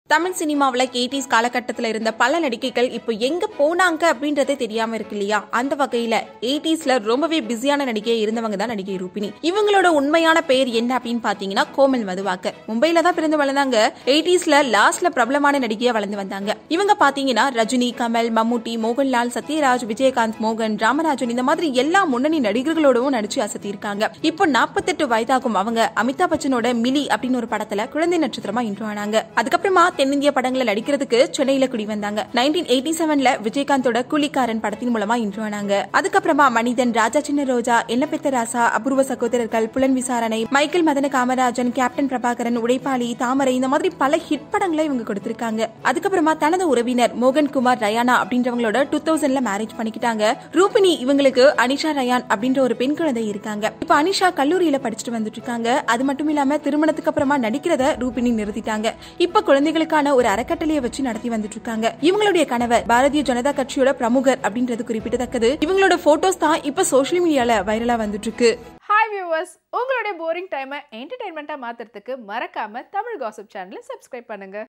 தமிழ் சினிமாவில் எயிட்டிஸ் காலகட்டத்தில் இருந்த பல நடிகைகள் இப்போ எங்க போனாங்க அப்படின்றதே தெரியாம இருக்கு இல்லையா அந்த வகையில எயிட்டிஸ்ல ரொம்பவே பிஸியான நடிகை இருந்தவங்க தான் நடிகை ரூபினி இவங்களோட உண்மையான பெயர் என்ன அப்படின்னு பாத்தீங்கன்னா கோமல் மதுவாக்கர் மும்பையில தான் பிறந்து வளர்ந்தாங்க எயிட்டிஸ்ல லாஸ்ட்ல பிரபலமான நடிகையா வளர்ந்து வந்தாங்க இவங்க பாத்தீங்கன்னா ரஜினி கமல் மம்முட்டி மோகன்லால் சத்யராஜ் விஜயகாந்த் மோகன் ராமராஜன் இந்த மாதிரி எல்லா முன்னணி நடிகர்களோடவும் நடிச்சு அசத்தியிருக்காங்க இப்போ நாற்பத்தெட்டு வயதாகும் அவங்க அமிதாப் பச்சனோட மிலி அப்படின்னு ஒரு படத்துல குழந்தை நட்சத்திரமா இன்ட்ரோ ஆனாங்க அதுக்கப்புறமா தென்னிந்திய படங்களை நடிக்கிறதுக்கு சென்னையில குடி வந்தாங்க நைன்டீன் எயிட்டி செவன்ல விஜயகாந்தோட கூலிக்காரன் படத்தின் மூலமா இன்ட்ரோ ஆனாங்க அதுக்கப்புறமா மனிதன் ராஜா சின்ன ரோஜா என்ன பெத்த ராசா அபூர்வ சகோதரர்கள் புலன் விசாரணை மைக்கேல் மதன காமராஜன் கேப்டன் பிரபாகரன் உடைப்பாளி தாமரை இந்த மாதிரி பல ஹிட் படங்களை இவங்க கொடுத்திருக்காங்க அதுக்கப்புறமா தனது உறவினர் மோகன் குமார் ரயானா அப்படின்றவங்களோட டூ தௌசண்ட்ல மேரேஜ் பண்ணிக்கிட்டாங்க ரூபினி இவங்களுக்கு அனிஷா ரயான் அப்படின்ற ஒரு பெண் குழந்தை இருக்காங்க இப்ப அனிஷா கல்லூரியில படிச்சுட்டு வந்துட்டு இருக்காங்க அது மட்டும் இல்லாம திருமணத்துக்கு அப்புறமா நடிக்கிறத ரூபினி நிறுத்திட்டாங்க இப்ப குழந்தைகளுக்கான ஒரு அறக்கட்டளையை வச்சு நடத்தி வந்துட்டு இருக்காங்க இவங்களுடைய கணவர் பாரதிய ஜனதா கட்சியோட பிரமுகர் அப்படின்றது குறிப்பிடத்தக்கது இவங்களோட போட்டோஸ் தான் இப்ப சோஷியல் மீடியால வைரலா வந்துட்டு இருக்கு ஹாய் வியூவர்ஸ் உங்களுடைய போரிங் டைமை என்டர்டைன்மெண்ட்டாக மாற்றுறதுக்கு மறக்காம தமிழ் காசிப் சேனலை சப்ஸ்கிரைப் பண்ணுங்க